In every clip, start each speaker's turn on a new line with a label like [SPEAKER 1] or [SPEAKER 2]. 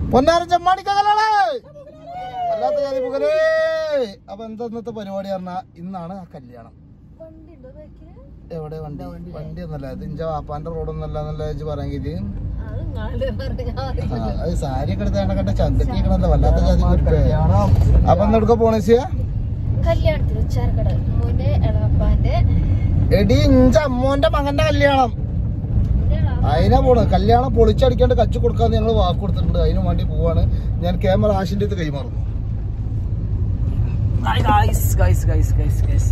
[SPEAKER 1] പൊന്നാരം ചെമ്മാണിക്കകളാണ് അല്ലാത്ത ജാതി പുകലേ അപ്പൊ എന്താ ഇന്നത്തെ പരിപാടി പറഞ്ഞാ ഇന്നാണ് ആ കല്യാണം എവിടെ വണ്ടി വണ്ടി ഒന്നല്ല ഇത് ഇഞ്ച വാപ്പാന്റെ റോഡൊന്നല്ല എന്നല്ല വെച്ച് പറയാമെങ്കിൽ അത് സാരി ഒക്കെ എടുത്ത് കണ്ട ചന്തട്ടിക്കണല്ലോ വല്ലാത്ത ജാതി കുരുപ്പേ. അപ്പൊ ഇന്ന് എടുക്ക പോണേസിയ
[SPEAKER 2] കല്യാണത്തിന് ഉച്ചാരക്കട മോന്റെ എളാപ്പാന്റെ
[SPEAKER 1] എടി ഇഞ്ച അമ്മോന്റെ മകന്റെ കല്യാണം അതിനാ പോണ് കല്യാണം പൊളിച്ചടിക്കാണ്ട് കച്ചു കൊടുക്കാന്ന് ഞങ്ങൾ വാക്ക് കൊടുത്തിട്ടുണ്ട് അതിനു വേണ്ടി പോവാണ് ഞാൻ ക്യാമറ ആശിന്റെ അടുത്ത് കൈമാറുന്നു
[SPEAKER 3] guys guys guys guys guys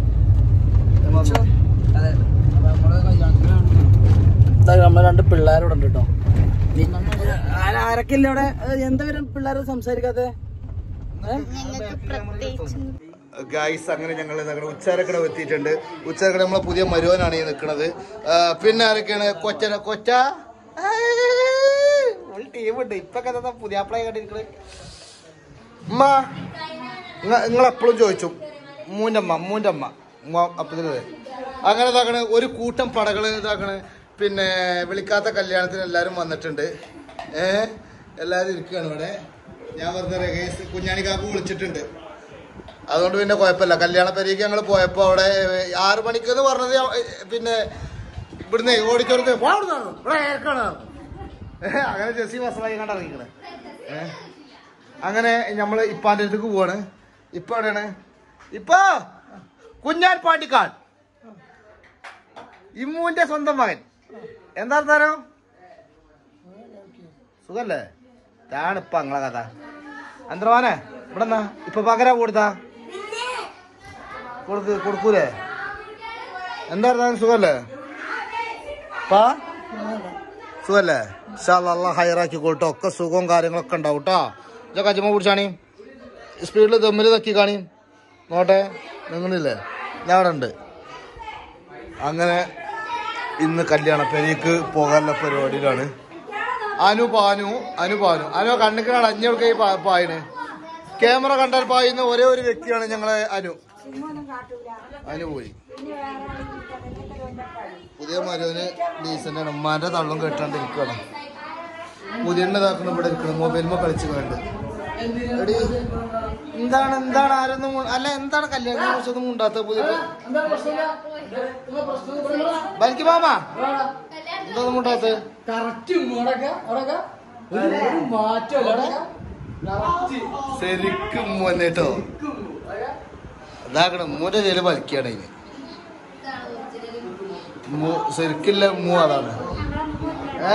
[SPEAKER 3] അതെ നമ്മള് കല്യാണത്തിന് നമ്മളെ രണ്ട് പിള്ളേരോട് ഉണ്ട് കേട്ടോ ആരൊക്കെ ഇല്ല ഇവിടെ എന്താ വരും പിള്ളേരോട് സംസാരിക്കാത്തെ
[SPEAKER 1] ഗായ്സ് അങ്ങനെ ഞങ്ങൾ ഞങ്ങളുടെ ഉച്ചാരക്കട എത്തിയിട്ടുണ്ട് ഉച്ചാരക്കട നമ്മളെ പുതിയ മരുവനാണ് ഈ നിൽക്കുന്നത് പിന്നെ ആരൊക്കെയാണ് കൊച്ചന കൊച്ച ഒരു ടീമുണ്ട് ഇപ്പൊ കഥ പുതിയ അപ്ലൈ കണ്ടിരിക്കണത് ഉമ്മ നിങ്ങൾ എപ്പോഴും ചോദിച്ചു മൂൻ്റെ അമ്മ മൂൻ്റെ അമ്മ അപ്പത്തിന് അങ്ങനെ ഇതാക്കണ് ഒരു കൂട്ടം പടകൾ ഇതാക്കണ് പിന്നെ വിളിക്കാത്ത കല്യാണത്തിന് എല്ലാവരും വന്നിട്ടുണ്ട് ഏ എല്ലാവരും ഇരിക്കുകയാണ് ഇവിടെ ഞാൻ വെറുതെ രകേശ് കുഞ്ഞാണിക്കാക്ക് വിളിച്ചിട്ടുണ്ട് അതുകൊണ്ട് പിന്നെ കുഴപ്പമില്ല കല്യാണ പെരേക്ക് ഞങ്ങൾ പോയപ്പോൾ അവിടെ ആറ് മണിക്കെന്ന് പറഞ്ഞത് ഞാൻ, ഏ, പിന്നെ ഇവിടുന്ന് ഓടിച്ചോടത്ത് ഇവിടെ ഏർക്കാണ് അങ്ങനെ ജെസ്സി മസലായി കണ്ട് ഇറങ്ങിക്കണേ ഏഹ് അങ്ങനെ നമ്മൾ ഇപ്പാൻ്റെ അടുത്തേക്ക് പോവാണ് ഇപ്പ എവിടെയാണ് ഇപ്പൊ കുഞ്ഞാൻ പാണ്ടിക്കാട് ഇമ്മുവിന്റെ സ്വന്തം മകൻ എന്താ അർത്ഥം സുഖല്ലേ ഇതാണ് ഇപ്പൊ നിങ്ങളെ കഥ അന്തരവാനെ ഇവിടെ എന്നാ ഇപ്പൊ പകരാ കൊടുത്താ കൊടുക്ക് കൊടുക്കൂലേ എന്താ അർത്ഥം സുഖല്ലേ പാ സുഖല്ലേ അല്ല ഹയറാക്കി കൊടുട്ടോ ഒക്കെ സുഖവും കാര്യങ്ങളൊക്കെ ഉണ്ടാവും കേട്ടോ ഇതൊക്കെ അജമ പിടിച്ചാണി സ്പീഡിൽ ദമ്മിൽ തക്കി കാണി നോട്ടെ നിങ്ങളില്ലേ ഞാൻ അവിടെ ഉണ്ട് അങ്ങനെ ഇന്ന് കല്യാണ പെരേക്ക് പോകാനുള്ള പരിപാടിയിലാണ് അനു പാനു അനു പാനു അനു കണ്ണിക്കാണ് അഞ്ഞൊക്കെ ഈ പാ- പായണ് ക്യാമറ കണ്ടാൽ പായുന്ന ഒരേ ഒരു വ്യക്തിയാണ് ഞങ്ങളെ അനു അനു പോയി പുതിയ മരുവിന് ഡീസൻ്റാണ് ഉമ്മാന്റെ തള്ളും കെട്ടാണ്ട് ഇരിക്കണം പുതിയ ഇതാക്കണം ഇവിടെ ഇരിക്കണം മൊബൈലിമ കളിച്ച് കണ്ട് എടി എന്താണ് എന്താണ് ആരൊന്നും മു- അല്ല എന്താണ് കല്യാണം കുറിച്ചൊന്നും ഉണ്ടാത്ത പുതിയ ബൽക്കി മാമ എന്തൊന്നും ഉണ്ടാത്ത
[SPEAKER 3] കറക്റ്റ് ഒരു മാറ്റം
[SPEAKER 1] ശരിക്കും മുന്നേട്ടോ ഇതാക്കണം മൂന്റെ ചേല് വലിക്കാണ് ഇതിന് മൂ ശരിക്കില്ല മൂ അതാണ് ഏ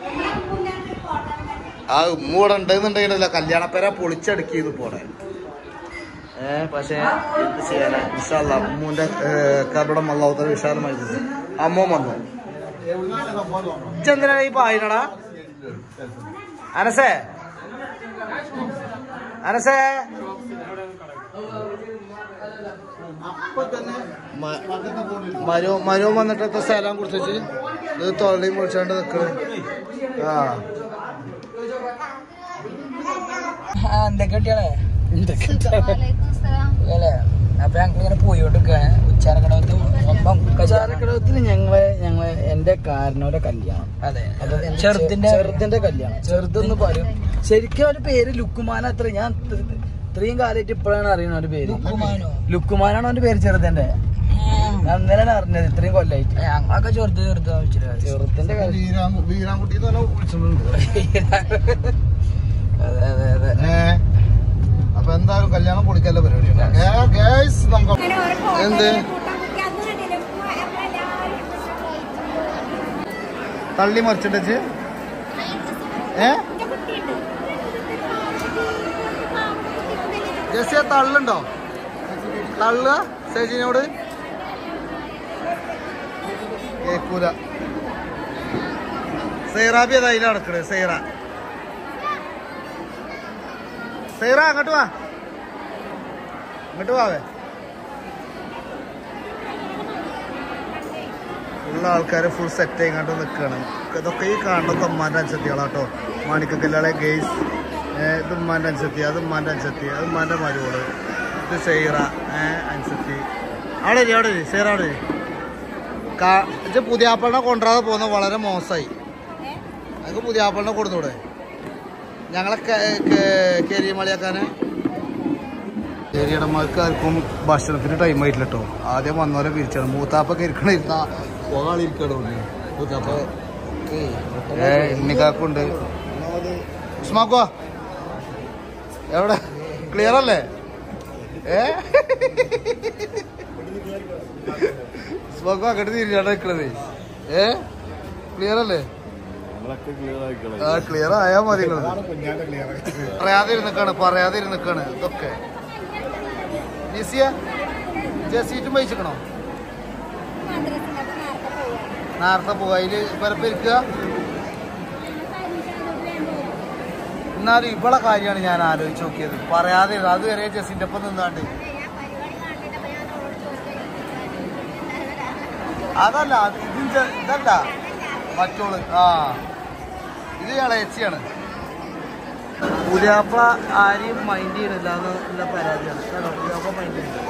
[SPEAKER 1] ആ ഉമ്മ ഇവിടെ ഉണ്ടെന്നുണ്ടെങ്കിലല്ല കല്യാണപ്പേര പൊളിച്ചടുക്കിയത് പോണെ ഏ പക്ഷേ എന്ത് ചെയ്യാനാ വിശാല അമ്മൂന്റെ കബടം അള്ളാഹുത്തല വിശാലമായി അമ്മ വന്നു ഇജ്ജെന്തിനാ ഈ പായനടാ അനസേ അനസേ മരോ മരോ വന്നിട്ട് സ്ഥലം കൊടുത്തിട്ട് ഇത് തൊള്ളയും പൊളിച്ചാണ്ട് നിക്കണ് ആ
[SPEAKER 3] എന്തൊക്കെ കുട്ടികളെ അല്ലേ അപ്പൊ ഞങ്ങൾ ഇങ്ങനെ പോയോണ്ടിരിക്കാണ് ഉച്ചാരക്കടവത്ത് ഒപ്പം
[SPEAKER 4] ചാരക്കടവത്തിൽ ഞങ്ങളെ ഞങ്ങളെ എന്റെ കാരനോടെ കല്യാണം
[SPEAKER 3] അതെ
[SPEAKER 4] അപ്പൊ എന്റെ
[SPEAKER 3] ചെറുതിന്റെ
[SPEAKER 4] ചെ- ചെറുതിന്റെ കല്യാണം ചെറുതെന്ന് പറയും ശരിക്കും അവന്റെ പേര് ലുക്കുമാൻ അത്ര ഞാൻ ഇത്ര- ഇത്രയും കാലമായിട്ട് ഇപ്പോഴാണ് അറിയുന്നത് അവന്റെ പേര്
[SPEAKER 3] ലുക്കുമാനോ?
[SPEAKER 4] ലുക്കുമാനാണ് അവന്റെ പേര് ചെറുതന്റെ ഞാൻ ഇന്നലെയാണ് അറിഞ്ഞത് ഇത്രയും കൊല്ലായിട്ട്
[SPEAKER 3] ഞങ്ങളൊക്കെ ചെറുത് ചെറുത് വെച്ചിട്ട്
[SPEAKER 4] ചെറുതിന്റെ കാര്യം
[SPEAKER 1] വീരാൻകുട്ടി എന്ന് പറഞ്ഞാൽ വിളിച്ചിട്ടുണ്ട്
[SPEAKER 4] അതെ അതെ അതെ
[SPEAKER 1] ഏ അപ്പൊ എന്തായാലും കല്യാണം പൊളിക്കല്ല പരിപാടിയാണ് ഏ, guys, നമുക്ക് എന്ത് തള്ളി മറിച്ചിട്ട് ഏ ജെസ്സിയ തള്ളുണ്ടോ തള്ളുക സേജിനോട് കേക്കൂല സൈറാബി അത് അതിൽ നടക്കണേ സൈറ സൈറ അങ്ങോട്ട് വാ ഇങ്ങോട്ട് വാവേ ഉള്ള ആൾക്കാര് ഫുൾ സെറ്റ് ആയിങ്ങാണ്ട് നിൽക്കുകയാണ് ഇതൊക്കെ ഈ കാണുന്നൊക്കെ ഉമ്മാൻ്റെ അനുസത്തികളാട്ടോ മാണിക്കക്കല്ലാളെ ഗെയ്സ് ഇത് ഉമ്മാൻ്റെ അനുസത്തി അത് ഉമ്മാൻ്റെ അനുസത്തി അത് ഉമ്മാൻ്റെ മരുവോള് ഇത് സൈറ അനുസത്തി അവിടെ ഇരി, അവിടെ ഇരി, സൈറ അവിടെ ഇരി. കാ- ഇത് പുതിയാപ്പളിനെ കൊണ്ടുവരാതെ പോകുന്നത് വളരെ മോശമായി നമുക്ക് പുതിയാപ്പളിനെ കൊടുത്തൂടെ ഞങ്ങളെ കേരിയമളിയാക്കാന് ഏരിയടന്മാർക്ക് ആർക്കും ഭക്ഷണത്തിന് ടൈം ആയിട്ടില്ല കേട്ടോ ആദ്യം വന്നവരെ പിരിച്ചാണ് മൂത്താപ്പൊക്കെ ഇരിക്കണ ഇരുന്ന പോകാളിരിക്കണോ മൂത്താപ്പ ഏ എണ്ണിക്കാക്കുണ്ട് ഉസ്മാക്കോ എവിടെ ക്ലിയർ അല്ലേ ഏ ഉസ്മാക്കോ അങ്ങോട്ട് തിരിഞ്ഞാണ് നിൽക്കണത് ഏ ക്ലിയർ അല്ലേ ആ ക്ലിയർ ആയാ മതി നിങ്ങള്. പറയാതെ ഇരുന്നിക്കാണ് പറയാതെ ഇരുന്നിക്കാണ് ഇതൊക്കെ നിസിയ ജസീറ്റും വഹിച്ചിക്കണോ നേരത്തെ പോവാ അതില് പരപ്പിരിക്കുക എന്നാലും ഇവളെ കാര്യമാണ് ഞാൻ ആലോചിച്ച് നോക്കിയത് പറയാതെ ഇരുന്നു. അതുവരെ ജസിന്റെ ഒപ്പം നിന്നാണ്ട് അതല്ല അത് ഇതും ജ- ഇതല്ല മറ്റോള് ആ ഇത് ഇളയച്ചിയാണ് പുതിയാപ്പ ആരെയും മൈൻഡ് ചെയ്യണില്ല എന്നുള്ള പരാതിയാണ് കേട്ടോ, പുതിയാപ്പ മൈൻഡ് ചെയ്യുന്നില്ല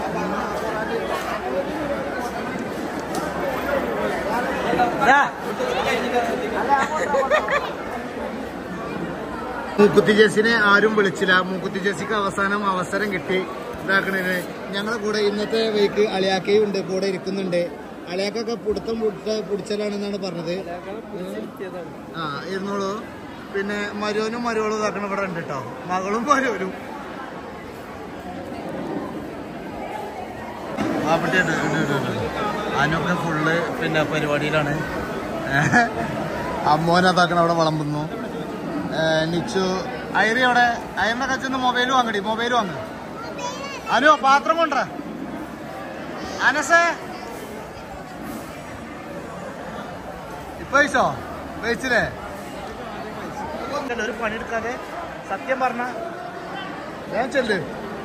[SPEAKER 1] മൂക്കുത്തി ജേസിനെ ആരും വിളിച്ചില്ല മൂക്കുത്തി ജേസിക്ക് അവസാനം അവസരം കിട്ടി ഇതാക്കണേന് ഞങ്ങളെ കൂടെ ഇന്നത്തെ വൈക്ക് അളിയാക്കയും ഉണ്ട് കൂടെ ഇരിക്കുന്നുണ്ട് അളിയാക്കൊക്കെ പുടുത്തം പുടുത്ത പിടിച്ചലാണെന്നാണ് പറഞ്ഞത് ആ ഇരുന്നോളൂ പിന്നെ മരുവനും മരുവളും ഇതാക്കണ ഇവിടെ ഉണ്ട് കേട്ടോ മകളും മരുവനും അവിടെ ഉണ്ട്, ഉണ്ട്, ഉണ്ട്, ഉണ്ട്. അതിനൊക്കെ ഫുള്ള് പിന്നെ പരിപാടിയിലാണ് അമ്മോനതാക്കണ അവിടെ വിളമ്പുന്നു ഏ, നിച്ചു ഐറി അവിടെ അയന്ന കച്ചന്ന് മൊബൈൽ വാങ്ങടി മൊബൈൽ വാങ്ങ് അനു പാത്രം കൊണ്ട അനസേ ഇപ്പൊ കഴിച്ചോ കഴിച്ചില്ലേ ഒരു പണിയെടുക്കാതെ സത്യം പറഞ്ഞ ഞാൻ ചെല്ല്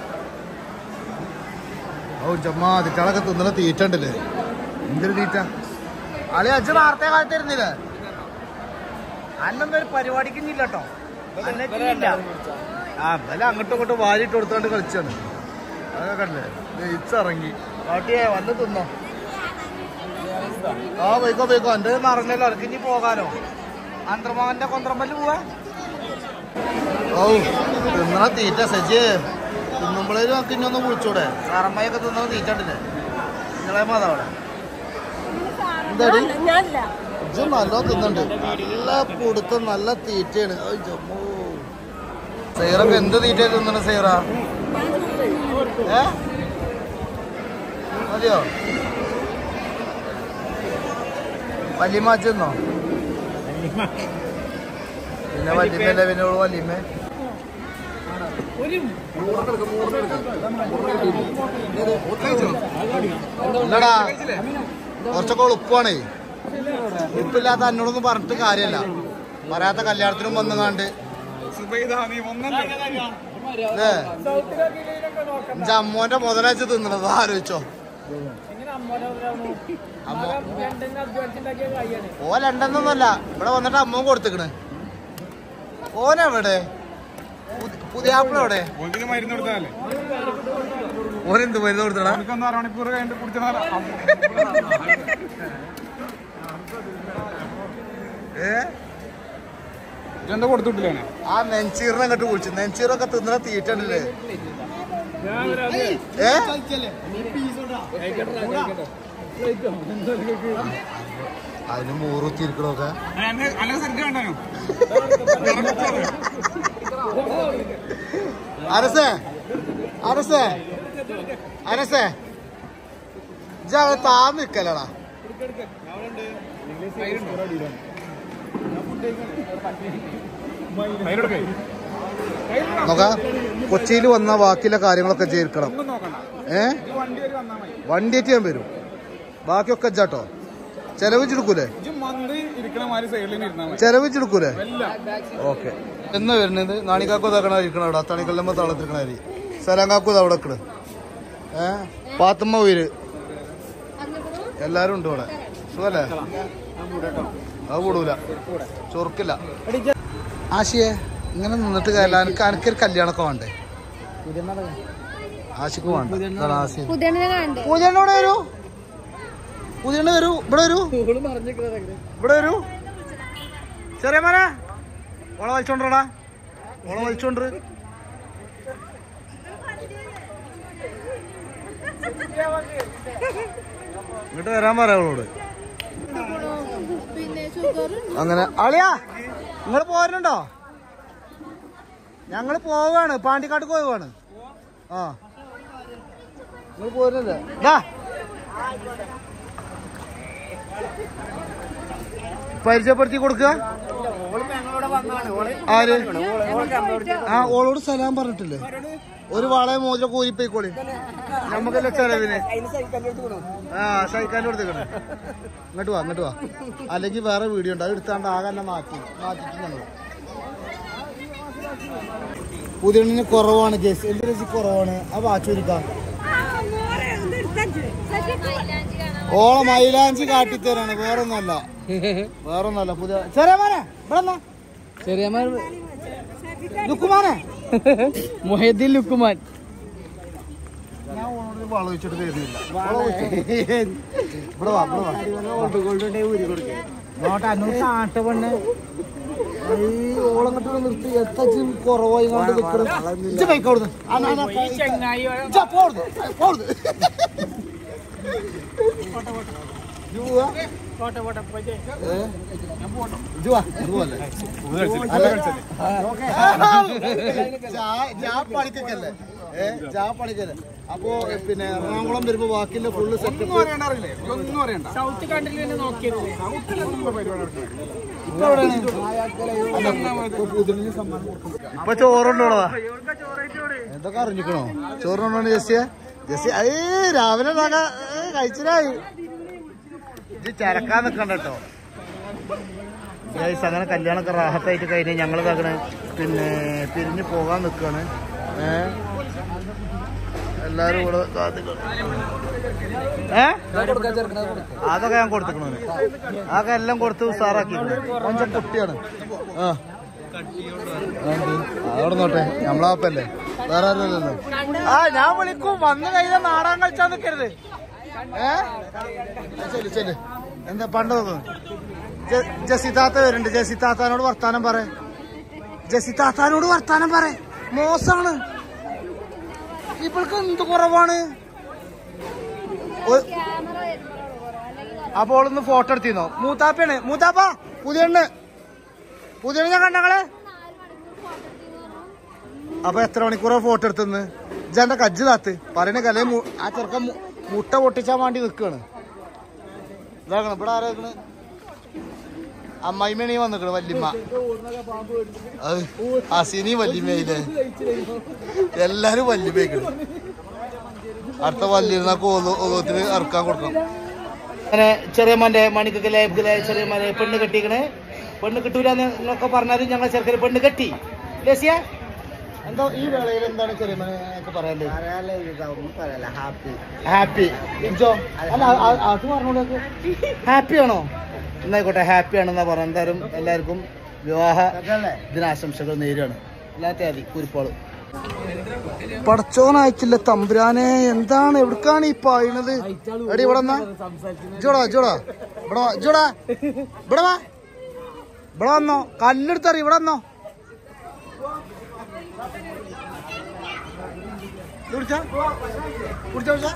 [SPEAKER 1] ഓ ചമ്മാ അതിറ്റാളൊക്കെ തിന്നണ തീറ്റ ഉണ്ടല്ലേ എന്തൊരു തീറ്റ അളി അച്ഛൻ വാർത്തയെ കാലത്തിരുന്നില്ലേ അന്നൊന്നും ഒരു പരിപാടിക്കുന്നില്ല കേട്ടോ അന്നറ്റില്ല ആ ബല അങ്ങോട്ടും ഇങ്ങോട്ടും വാരിട്ട് കൊടുത്തോണ്ട് കളിച്ചാണ് അതൊക്കെ കണ്ടില്ലേ ജയിച്ചിറങ്ങി കാട്ടിയേ വന്ന് തിന്നോ ആ പോയിക്കോ പോയിക്കോ എന്റെ നിറഞ്ഞല്ലോ അനക്ക് ഇനി പോകാനോ അന്ത്രമകന്റെ കൊന്ത്രമ്പല് പോവാ ഓ തിന്നണ തീറ്റ സജി തിന്നുമ്പോഴേലും നമുക്ക് ഇനി ഒന്ന് വിളിച്ചൂടെ സാറമ്മയൊക്കെ തിന്നണ തീറ്റ ഉണ്ടല്ലേ നിങ്ങളെ മാതാ അവിടെ എന്താടി ഇജ്ജ് നല്ല തിന്നുണ്ട് നല്ല പൊടുത്തം നല്ല തീറ്റയാണ് ഐ ജമ്മോ. സൈറൊക്കെ എന്ത് തീറ്റ തിന്നണ സൈറ ഏ മതിയോ വല്യമ്മ അച്ഛന്നോ പിന്നെ വല്യമ്മല്ലേ പിന്നെ ഓള് വല്യമ്മേ എന്താടാ കുറച്ചൊക്കെ ഉളുപ്പാണേ ഉപ്പില്ലാത്ത എന്നോടൊന്നും പറഞ്ഞിട്ട് കാര്യമല്ല പറയാത്ത കല്യാണത്തിനും വന്നുകാണ്ട് അല്ലേ എന്റെ അമ്മോന്റെ മുതലാഴ്ച തിന്നണത് ആലോചിച്ചോ അമ്മ ഓ ലണ്ടനൊന്നല്ല ഇവിടെ വന്നിട്ട് അമ്മ കൊടുത്തിക്കണ് ഓനെവിടെ പുതിയ ആപ്പിൾ എവിടെ
[SPEAKER 5] ഓൻകിന് മരുന്ന് കൊടുത്താലേ
[SPEAKER 1] ഓനെന്ത് മരുന്ന് കൊടുത്തടാ
[SPEAKER 5] ഓനക്കൊന്ന് അരമണിക്കൂർ കഴിഞ്ഞിട്ട് കുടിച്ചാൽ
[SPEAKER 1] ഏ
[SPEAKER 5] ഇതെന്താ കൊടുത്തിട്ടില്ലേ
[SPEAKER 1] ആ നെഞ്ചീറിനെ അങ്ങോട്ട് വിളിച്ചു നെഞ്ചീറൊക്കെ തിന്നണ തീറ്റണ്ടല്ലേ ഏ അതിന് മൂറുത്തിരിക്കണൊക്കെ
[SPEAKER 5] അല്ല ശരിക്കും വേണ്ടാനോ
[SPEAKER 1] അരസേ അരസേ അരസേ ഇജ്ജ് അവിടെ താന്ന് നിക്കല്ലടാ
[SPEAKER 5] കയ്യിലെടുക്കേ
[SPEAKER 1] നോക്ക കൊച്ചിയിൽ വന്ന ബാക്കിയുള്ള കാര്യങ്ങളൊക്കെ ചേർക്കണം
[SPEAKER 5] ഒന്നും നോക്കണ്ട
[SPEAKER 1] ഏ
[SPEAKER 5] ഇത് വണ്ടി വരെ വന്നാൽ മതി
[SPEAKER 1] വണ്ടിയേറ്റ് ഞാൻ വരും ബാക്കിയൊക്കെ ഇജ്ജാട്ടോ ചെലവിച്ചെടുക്കൂലേ
[SPEAKER 5] ഇജ്ജ് മന്തി ഇരിക്കണ മാതിരി സൈഡിൽ ഇരുന്നാൽ മതി
[SPEAKER 1] ചെലവിച്ചെടുക്കൂലേ
[SPEAKER 5] എല്ലാം
[SPEAKER 1] ഓക്കെ എന്നാ വരുന്നത് നാണിക്കാക്കു തക്കണ ഇരിക്കണ അവിടെ തണിക്കല്ലമ്മ തളത്തിരിക്കണ അരി സലാങ്കാക്കു അവിടെ നിക്കണ് ഏ പാത്തമ്മ ഉയര് എല്ലാരും ഉണ്ട് ഇവിടെ സുഖല്ലേ അത് കൂടൂല ചൊറുക്കില്ല ആശിയെ ഇങ്ങനെ നിന്നിട്ട് കാര്യമില്ല എനിക്ക് എനിക്കൊരു കല്യാണമൊക്കെ വേണ്ടേ ആശിക്ക് വേണ്ട ഇതാണ് ആശി
[SPEAKER 2] പുതിയ കണ്ടേ
[SPEAKER 1] പൂജയുടെ ഇവിടെ വരൂ പൂജയുടെ വരൂ ഇവിടെ വരൂ ഇവിടെ വരൂ ചെറിയ മോനെ ഓളെ വലിച്ചോണ്ടോടാ ഓളെ വലിച്ചോണ്ട് ഇങ്ങോട്ട് വരാൻ പറയാ അവളോട് അങ്ങനെ അളിയാ നിങ്ങൾ പോരുന്നുണ്ടോ ഞങ്ങൾ പോവാണ് പാണ്ടിക്കാട്ട് പോവാണ് ആ നിങ്ങൾ പോരുന്നില്ലേ ദാ. പരിചയപ്പെടുത്തി കൊടുക്കുക ആര് ആ ഓളോട് സലാം പറഞ്ഞിട്ടില്ലേ ഒരു വാളയെ മോതിര കോരിപ്പോയിക്കോളി നമുക്കല്ല ചെലവിന് ആ സൈക്കാൻ്റെ കൊടുത്തേക്കണേ ഇങ്ങോട്ട് വാ ഇങ്ങോട്ട് വാ അല്ലെങ്കിൽ വേറെ വീഡിയോ ഉണ്ട് അത് എടുത്താണ്ട് ആകെ തന്നെ മാറ്റി മാറ്റിട്ട് ഞങ്ങൾ പുതിയണ്ണിന് കുറവാണ് കേസ് എന്റെ രസി കുറവാണ് ആ വാച്ചൂരിക്കാം ഓളെ മൈലാഞ്ചി കാട്ടിത്തരാണ് വേറൊന്നല്ല വേറൊന്നല്ല പുതിയ ചെറിയ മോനെ ഇവിടെ വന്നോ.
[SPEAKER 3] ചെറിയ
[SPEAKER 1] ലുക്കുമാനെ
[SPEAKER 3] മൊഹദ്ദീൻ ലുക്കുമാൻ
[SPEAKER 1] ഞാൻ ഓളോട് വള വെച്ചിട്ട് തരുന്നില്ല വള വെച്ചിട്ട്. ഇവിടെ വാ ഇവിടെ വാ നോട്ടെ അന്നോട് കാട്ട പെണ്ണ് ഓളങ്ങോട്ട് നിർത്തി എത്തച്ച് കുറവായി കൊണ്ട് നിൽക്കണം ബൈക്ക് അവിടുന്ന് ആ, ആ, ആ, ഇജ്ജ് പോ അവിടുന്ന്. പോ അവിടുന്ന്. ഇജ്ജ് പോവാ? ഏ? ഇജ്ജ് വാ, ഇജ്ജ് പോവല്ലേ? അല്ല, ജാ- ജാ പണിക്കൊക്കെയല്ലേ ഏ ജാ പണിക്കല്ലേ അപ്പോ ഏ, പിന്നെ എറണാകുളം വരുമ്പോ ബാക്കിയുള്ള ഫുള്ള് സെറ്റപ്പ്
[SPEAKER 5] അറിയണ്ട അറിയില്ലേ ഒന്നും അറിയണ്ട സൗത്ത് കണ്ടിൽ തന്നെ നോക്കിയത് സൗത്തിലൊന്നും പരിപാടി
[SPEAKER 1] ഇപ്പൊ ചോറുണ്ടോളാ എന്തൊക്കെ അറിഞ്ഞിക്കണോ ചോറുണ്ടോ ജസ്സിയ ജസ്സി ഏ രാവിലെ നഗ കഴിച്ചില്ലായി ഇത് ചരക്കാൻ നിക്കണ്ട കേട്ടോ ഗൈസ് അങ്ങനെ കല്യാണമൊക്കെ റാഹത്തായിട്ട് കഴിഞ്ഞ് ഞങ്ങൾ ഇതാക്കണ് പിന്നെ പിരിഞ്ഞു പോകാൻ നിൽക്കാണ് ഏ എല്ലാരും ഇവിടെ കാത്തിക്കണം ഏ അതൊക്കെ ഞാൻ കൊടുത്തിക്കണു അതൊക്കെ എല്ലാം കൊടുത്ത് ഉസാറാക്കി കൊഞ്ചം കുട്ടിയാണ് ആ അവിടെ നോട്ടെ നമ്മളാപ്പല്ലേ വേറെ ആരുമല്ലല്ലോ ആ ഞാൻ വിളിക്കും വന്നു കഴിഞ്ഞാൽ നാടകം കളിച്ചാൽ നിൽക്കരുത് ഏ ആ, ചെല്ല് ചെല്ല് എന്താ പണ്ട് നോക്കുന്നു ജസിതാത്ത വരുന്നുണ്ട് ജസിതാത്താനോട് വർത്താനം പറ ജസിതാത്താനോട് വർത്താനം പറ മോശമാണ് ഇവൾക്ക് എന്ത് കുറവാണ് ഒ- അപ്പോൾ ഒന്ന് ഫോട്ടോ എടുത്തിരുന്നോ മൂത്താപ്പയാണ് മൂത്താപ്പ പുതിയണ്ണ് പുതിയണ്ണ് ഞാൻ കണ്ടങ്ങളെ അപ്പൊ എത്ര മണിക്കൂറാ ഫോട്ടോ എടുത്തെന്ന് ഇജന്റെ കജ്ജ് താത്ത് പറയണ കലേ ആ ചെറുക്കൻ മു- മുട്ട പൊട്ടിച്ചാൻ വേണ്ടി നിൽക്കാണ് ഇതാക്കണം ഇവിടെ ആരാക്കണ് അമ്മായിമണി വന്നിക്കണ് വല്യമ്മ അത് ഹസീനി വല്യമ്മയില്ലേ എല്ലാരും വല്യമ്മയ്ക്കണ് അടുത്ത വല്ലിരുന്ന ഓലത്തിന് ഇറക്കാൻ കൊടുക്കണം അങ്ങനെ ചെറിയ മോന്റെ മണിക്കൊക്കെ ലേബിലെ ചെറിയ മോനെ പെണ്ണ് കെട്ടിക്കണ് പെണ്ണ് കിട്ടൂലെന്ന് എന്നൊക്കെ പറഞ്ഞാലും ഞങ്ങൾ ചെറുക്കന് പെണ്ണ് കെട്ടി ലേസിയ എന്തോ ഈ വേളയിൽ എന്താണ് ചെറിയ മോനെ പറയാനുള്ളത് ഹാപ്പി ഇഞ്ചോ അല്ല അ- അ- അത് പറഞ്ഞോളൂ ഹാപ്പി ആണോ എന്നായിക്കോട്ടെ ഹാപ്പി ആണെന്നാ പറഞ്ഞ എന്തായാലും എല്ലാവർക്കും വിവാഹ ദിനാശംസകൾ നേരാണ് ഇല്ലാത്ത മതി കുരിപ്പോള് പടച്ചോനയച്ചില്ല തമ്പുരാനെ എന്താണ് എവിടേക്കാണ് ഈ പായണത് എടി ഇവിടെ വന്നാ ജോടാ ജോടാ ഇവിടെ വാ ജോടാ ഇവിടെ വാ ഇവിടെ വന്നോ കല്ലെടുത്തറി ഇവിടെ വന്നോ ഇത് കുടിച്ചാ കുടിച്ചാ കുടിച്ചാ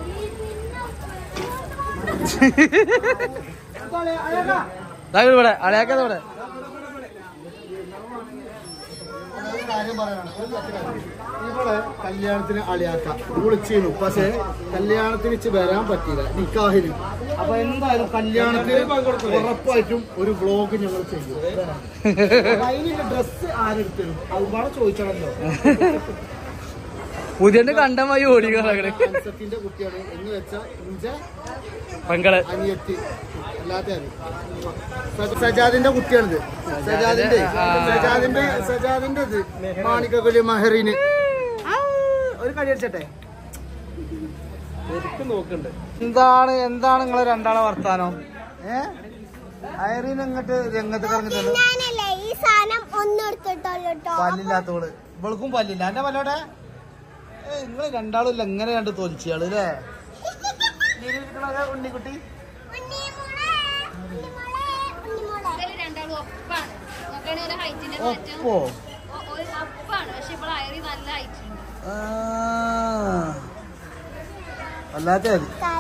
[SPEAKER 3] ഇവിടെ അളയാക്കത് ഇവിടെ
[SPEAKER 1] ഒരു കാര്യം പറയാനാണ്. ഒരു പത്ത് കാര്യം. ഇവിടെ കല്യാണത്തിന് അളിയാക്ക വിളിച്ചിരുന്നു പക്ഷേ കല്യാണത്തിന് ഇച്ച് വരാൻ പറ്റിയില്ല നിക്കാഹിന് അപ്പൊ എന്തായാലും കല്യാണത്തിന് ഉറപ്പായിട്ടും ഒരു വ്ലോഗ് ഞങ്ങൾ ചെയ്യും അപ്പൊ അതിനുള്ള ഡ്രസ് ആരെടുത്തരും അതുപാടെ ചോദിച്ചണല്ലോ
[SPEAKER 3] പുതിയ കണ്ടമായി ഓടി കിടക്കണേ
[SPEAKER 1] അൻസത്തിന്റെ കുട്ടിയാണ് എന്ന് വെച്ചാൽ ഇഞ്ച
[SPEAKER 3] പെങ്കള്
[SPEAKER 1] അനിയത്തി അല്ലാത്ത ആരും. സജ- സജാദിന്റെ കുട്ടിയാണിത് സജാദിന്റെ സജാദിന്റെ സജാദിന്റെ ഇത് മാണിക്കക്കൊല്ലി മഹറിന് ഒരു കടി അടിച്ചട്ടെ എന്താണ് എന്താണ് നിങ്ങളെ രണ്ടാളെ വർത്താനം ഏ അയറിന് ഇങ്ങോട്ട് രംഗത്ത് കറങ്ങിട്ടുണ്ട്
[SPEAKER 2] ഞാനല്ലേ ഈ സാധനം ഒന്നെടുത്തിട്ടുള്ളൂ കേട്ടോ
[SPEAKER 1] പല്ലില്ലാത്തോള് ഇവൾക്കും പല്ലില്ല എന്റെ പല്ലോടെ ഏ നിങ്ങൾ രണ്ടാളും ഇല്ല എങ്ങനെ കണ്ട് തോൽച്ചിയാള് അല്ലേ ഉണ്ണിക്കുട്ടി
[SPEAKER 2] രണ്ടാളും ഒപ്പാണ് നോക്കണ ഒരു ഹൈറ്റിന്റെ മാറ്റം
[SPEAKER 1] ഒപ്പോ
[SPEAKER 2] ഒ- ഒരു
[SPEAKER 1] ആ. അല്ലാത്ത മതി